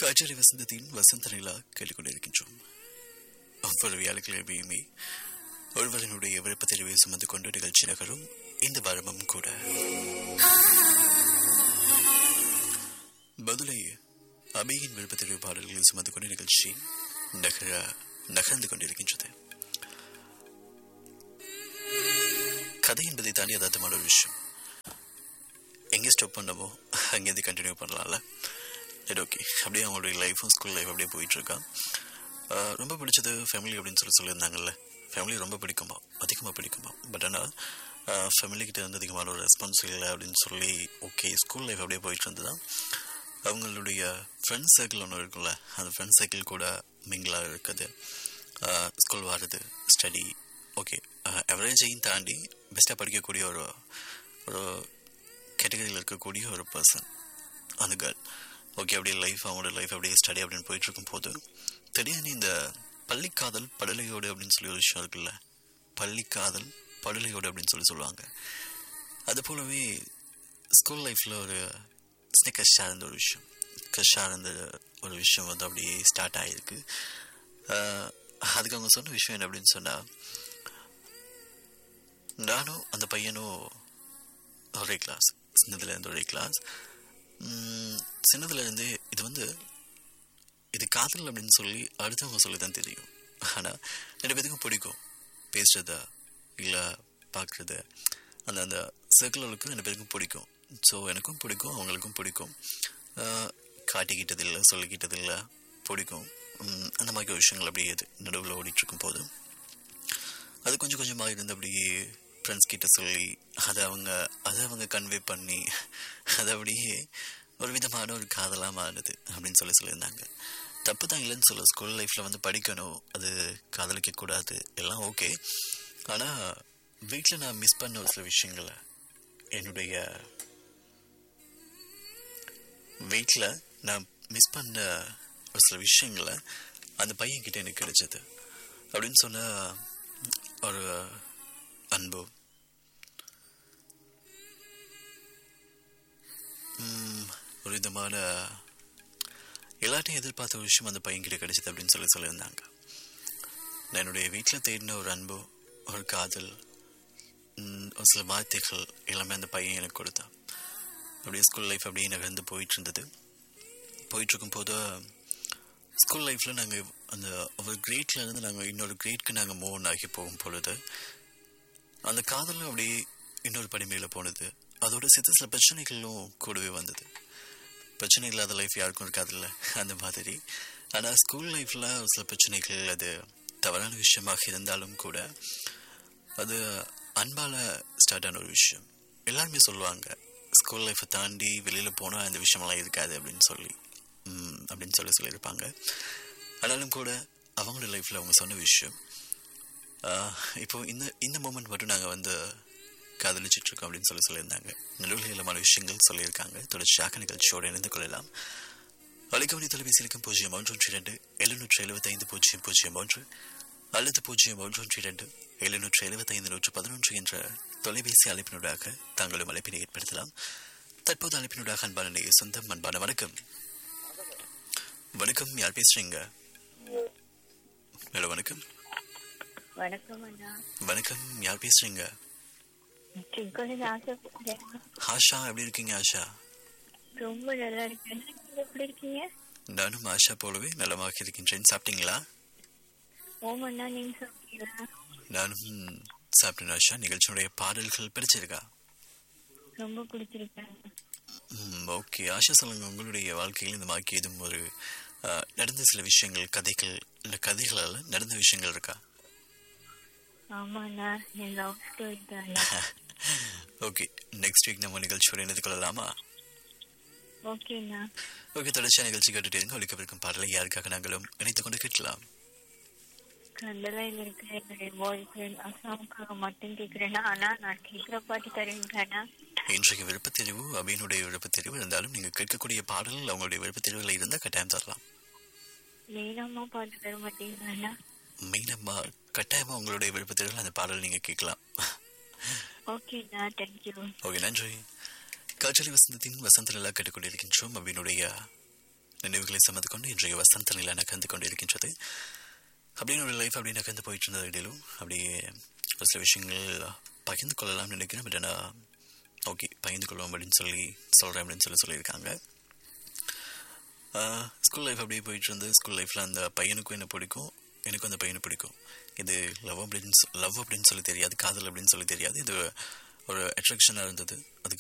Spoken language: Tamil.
காற்றலை வசந்தத்தின் வசந்த நிலா கேட்டுக்கொண்டிருக்கின்றோம் ஒவ்வொரு வியாழக்கிழமையுமே ஒருவரனுடைய விருப்ப தெரிவை சுமந்து கொண்டு நிகழ்ச்சி நகரும் இந்த வாரமும் கூட பதிலை அபியின் விருப்ப தெரிவு பாடல்களை சுமந்து கொண்டு நிகழ்ச்சி நகர நகர்ந்து கொண்டிருக்கின்றது கதை என்பதை தாண்டி யதார்த்தமான ஒரு விஷயம் எங்கே ஸ்டாப் பண்ணமோ அங்கேருந்து கண்டினியூ பண்ணலாம்ல சரி ஓகே அப்படியே அவங்களுடைய லைஃப்பும் ஸ்கூல் லைஃப் அப்படியே போயிட்டுருக்கான் ரொம்ப பிடிச்சது ஃபேமிலி அப்படின்னு சொல்லி சொல்லியிருந்தாங்கல்ல ஃபேமிலி ரொம்ப பிடிக்குமா அதிகமாக பிடிக்குமா பட் ஆனால் ஃபேமிலிக்கிட்ட வந்து அதிகமான ஒரு ரெஸ்பான்ஸ் இல்லை அப்படின்னு சொல்லி ஓகே ஸ்கூல் லைஃப் அப்படியே போயிட்டு இருந்தது அவங்களுடைய ஃப்ரெண்ட்ஸ் சர்க்கிள் ஒன்று இருக்குல்ல அந்த ஃப்ரெண்ட்ஸ் சர்க்கிள் கூட மிங்கிளாக இருக்குது ஸ்கூல் வர்றது ஸ்டடி ஓகே எவரேஜையும் தாண்டி பெஸ்ட்டாக படிக்கக்கூடிய ஒரு ஒரு கேட்டகரியில் இருக்கக்கூடிய ஒரு பர்சன் அந்த கேர்ள் ஓகே அப்படியே லைஃப் அவங்களோட லைஃப் அப்படியே ஸ்டடி அப்படின்னு போயிட்டு இருக்கும் போது திடீர்னு இந்த பள்ளிக்காதல் படுலையோடு அப்படின்னு சொல்லி ஒரு விஷயம் இருக்குல்ல பள்ளிக்காதல் படுலையோடு அப்படின்னு சொல்லி சொல்லுவாங்க அது போலவே ஸ்கூல் லைஃப்பில் ஒரு சின்ன கஷ்டம் இருந்த ஒரு விஷயம் கஷ்டம் இருந்த ஒரு விஷயம் வந்து அப்படியே ஸ்டார்ட் ஆகிருக்கு அதுக்கு அவங்க சொன்ன விஷயம் என்ன அப்படின்னு சொன்னால் நானும் அந்த பையனும் ஒரே கிளாஸ் சின்னதுலேருந்து ஒரே கிளாஸ் சின்னதுலேருந்து இது வந்து இது காதல் அப்படின்னு சொல்லி அடுத்தவங்க சொல்லி தான் தெரியும் ஆனால் ரெண்டு பேத்துக்கும் பிடிக்கும் பேசுகிறதா இல்லை பார்க்குறத அந்த அந்த சர்க்கிளுக்கு ரெண்டு பேருக்கும் பிடிக்கும் ஸோ எனக்கும் பிடிக்கும் அவங்களுக்கும் பிடிக்கும் காட்டிக்கிட்டது இல்லை சொல்லிக்கிட்டது இல்லை பிடிக்கும் அந்த மாதிரி விஷயங்கள் அப்படியே நடுவில் ஓடிட்டுருக்கும் போது அது கொஞ்சம் கொஞ்சமாக இருந்து அப்படியே ஃப்ரெண்ட்ஸ் கிட்ட சொல்லி அதை அவங்க அதை அவங்க கன்வே பண்ணி அதை அப்படியே ஒரு விதமான ஒரு காதலாக மாறுது அப்படின்னு சொல்லி சொல்லியிருந்தாங்க தப்பு தான் இல்லைன்னு சொல்ல ஸ்கூல் லைஃப்பில் வந்து படிக்கணும் அது காதலிக்க கூடாது எல்லாம் ஓகே ஆனால் வீட்டில் நான் மிஸ் பண்ண ஒரு சில விஷயங்களை என்னுடைய வீட்டில் நான் மிஸ் பண்ண ஒரு சில விஷயங்களை அந்த பையன்கிட்ட எனக்கு கிடைச்சது அப்படின்னு சொன்ன ஒரு அன்பு ஒரு விதமான எல்லாத்தையும் எதிர்பார்த்த ஒரு விஷயம் அந்த பையன்கிட்ட கிடைச்சது அப்படின்னு சொல்லி சொல்லியிருந்தாங்க நான் என்னுடைய வீட்டில் தேடின ஒரு அன்பு ஒரு காதல் ஒரு சில வார்த்தைகள் எல்லாமே அந்த பையன் எனக்கு கொடுத்தான் அப்படியே ஸ்கூல் லைஃப் அப்படியே நகர்ந்து போயிட்டு இருந்தது போயிட்டுருக்கும் போது ஸ்கூல் லைஃப்பில் நாங்கள் அந்த ஒரு கிரேட்ல இருந்து நாங்கள் இன்னொரு கிரேட்க்கு நாங்கள் மூவ் ஆகி போகும் பொழுது அந்த காதலும் அப்படியே இன்னொரு படி மேலே போனது அதோட சேர்த்து சில பிரச்சனைகளும் கூடவே வந்தது பிரச்சனை இல்லாத லைஃப் யாருக்கும் இருக்காதுல்ல அந்த மாதிரி ஆனால் ஸ்கூல் லைஃப்பில் சில பிரச்சனைகள் அது தவறான விஷயமாக இருந்தாலும் கூட அது அன்பால் ஸ்டார்ட் ஆன ஒரு விஷயம் எல்லாருமே சொல்லுவாங்க ஸ்கூல் லைஃப்பை தாண்டி வெளியில் போனால் அந்த விஷயமெல்லாம் இருக்காது அப்படின்னு சொல்லி அப்படின்னு சொல்லி சொல்லியிருப்பாங்க ஆனாலும் கூட அவங்களோட லைஃப்பில் அவங்க சொன்ன விஷயம் இப்போ இந்த இந்த மூமெண்ட் மட்டும் நாங்கள் வந்து காதலிச்சிட்ருக்கோம் அப்படின்னு சொல்லி சொல்லியிருந்தாங்க நடுவிலமான விஷயங்கள் சொல்லியிருக்காங்க தொடர்ச்சியாக நிகழ்ச்சியோடு இணைந்து கொள்ளலாம் வலைக்கவனி தொலைபேசி இருக்கும் பூஜ்ஜியம் ஒன்று ஒன்று இரண்டு எழுநூற்றி எழுபத்தைந்து பூஜ்ஜியம் பூஜ்ஜியம் ஒன்று அல்லது பூஜ்ஜியம் ஒன்று ஒன்று இரண்டு எழுநூற்றி எழுபத்தைந்து நூற்று பதினொன்று என்ற தொலைபேசி அழைப்பினூடாக தாங்களும் அழைப்பினை ஏற்படுத்தலாம் தற்போது அழைப்பினூடாக அன்பான நேய சொந்தம் அன்பான வணக்கம் வணக்கம் யார் பேசுறீங்க ஹலோ வணக்கம் வணக்கம் அண்ணா வணக்கம் யார் பேசுறீங்க ஆஷா எப்படி இருக்கீங்க ஆஷா ரொம்ப நல்லா இருக்கேன் நீங்க எப்படி இருக்கீங்க நானும் ஆஷா போலவே நலமாக இருக்கின்றேன் சாப்பிட்டீங்களா ஓமண்ணா நீங்க சாப்பிட்டீங்களா நானும் சாப்பிட்டேன் ஆஷா நிகழ்ச்சியுடைய பாடல்கள் பிடிச்சிருக்கா ரொம்ப பிடிச்சிருக்கேன் ஓகே ஆஷா சொல்லுங்க உங்களுடைய வாழ்க்கையில் இந்த மாதிரி எதுவும் ஒரு நடந்த சில விஷயங்கள் கதைகள் இல்லை கதைகளால் நடந்த விஷயங்கள் இருக்கா ஆமாண்ணா என் லவ் ஸ்டோரி தான் ஓகே நெக்ஸ்ட் வீக் நம்ம நிகழ்ச்சியோட இணைந்து கொள்ளலாமா ஓகேண்ணா ஓகே தொடர்ச்சியாக நிகழ்ச்சி கேட்டுட்டு இருங்க ஒழிக்கவிருக்கும் பாடலை யாருக்காக நாங்களும் இணைத்துக் கொண்டு கேட்கலாம் கண்டலையில் இருக்கிற என்னுடைய பாய் ஃப்ரெண்ட் அசாமுக்காக மட்டும் கேட்கிறேன்னா ஆனா நான் கேட்கிற பாட்டு தருவீங்கண்ணா இன்றைக்கு விருப்பத்தெரிவு அபியனுடைய விருப்பத்தெரிவு இருந்தாலும் நீங்க கேட்கக்கூடிய பாடல் அவங்களுடைய விருப்பத்தெரிவுல இருந்தா கட்டாயம் தரலாம் மீனம்மா பாட்டு தர மாட்டீங்களாண்ணா மீனம்மா கட்டாயமா உங்களுடைய விருப்பத்தெரிவில் அந்த பாடல் நீங்க கேட்கலாம் ஓகேண்ணா தேங்க்யூ ஓகே நன்றி காற்றலி வசந்தத்தின் வசந்த நிலா கேட்டுக்கொண்டிருக்கின்றோம் அபினுடைய நினைவுகளை சமந்து கொண்டு இன்றைய வசந்த நிலை நகர்ந்து கொண்டு இருக்கின்றது அப்படின்னு ஒரு லைஃப் அப்படி நகர்ந்து போயிட்டு இருந்தது இடையிலும் அப்படியே ஒரு சில விஷயங்கள் பகிர்ந்து கொள்ளலாம்னு நினைக்கிறேன் பட் ஆனால் ஓகே பகிர்ந்து கொள்வோம் அப்படின்னு சொல்லி சொல்கிறேன் அப்படின்னு சொல்லி சொல்லியிருக்காங்க ஸ்கூல் லைஃப் அப்படியே போயிட்டு இருந்து ஸ்கூல் லைஃப்பில் அந்த பையனுக்கும் என்ன பிடிக்கும் எனக்கும் அந்த பையனை பிடிக்கும் இது லவ் அப்படின்னு லவ் அப்படின்னு சொல்லி தெரியாது காதல் அப்படின்னு சொல்லி தெரியாது இது ஒரு அட்ராக்ஷனாக இருந்தது அதுக்கு